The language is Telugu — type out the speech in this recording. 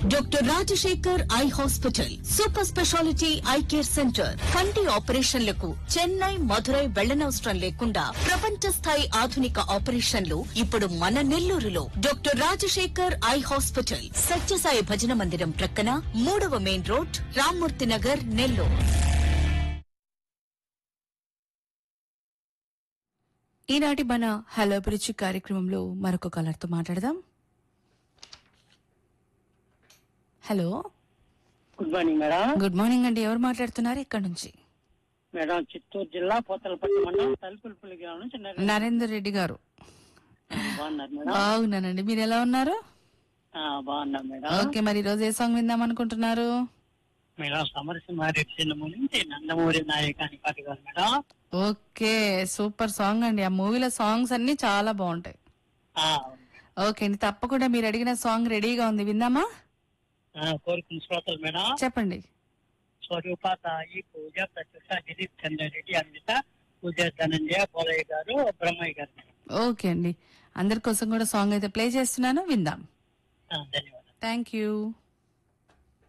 doctor Rajasekhar eye hospital super speciality eye care centre కంటి ఆపరేషన్లకు చెన్నై మధురై వెళ్లనవసరం లేకుండా ప్రపంచ స్థాయి ఆధునిక ఆపరేషన్లు ఇప్పుడు మన నెల్లూరులో doctor Rajasekhar eye hospital Sathyasai భజన మందిరం ప్రక్కన మూడవ మెయిన్ రోడ్ రామ్మూర్తి నగర్ నెల్లూరు ఈనాటి మన హలో అభిరుచి కార్యక్రమంలో మరొక కలర్తో మాట్లాడదాం hello good morning madam good morning అండి ఎవరు మాట్లాడుతున్నారు ఇక్కడ నుంచి మేడం చిత్తూరు జిల్లా పోతలపట్టు మండలం తలుపులపల్లి గ్రామం నుంచి నరేంద్ర నరేందర్ రెడ్డి గారు బాగున్నారు మేడం బాగున్నానండి మీరు ఎలా ఉన్నారు ఆ, బాగున్నాం మేడం ఓకే మరి ఈ రోజు ఏ సాంగ్ విందాం అనుకుంటున్నారు మేడం సమరసింహారెడ్డి సినిమా నుంచి నందమూరి నాయకాని పాట కాదు మేడం ఓకే సూపర్ సాంగ్ అండి ఆ మూవీలో సాంగ్స్ అన్ని చాలా బాగుంటాయి ఆ, ఓకే అండి తప్పకుండా మీరు అడిగిన సాంగ్ రెడీగా ఉంది విందామా ఆ, కోరుకున్న శ్రోతలు మేడం చెప్పండి స్వరూప సాయి పూజ ప్రత్యూష దిలీప్ చంద్రారెడ్డి అన్విత పూజ ధనంజయ పోలయ్య గారు బ్రహ్మయ్య గారు మేడం ఓకే అండి అందరి కోసం కూడా సాంగ్ అయితే ప్లే చేస్తున్నాను విందాం ఆ, ధన్యవాదాలు థ్యాంక్ యూ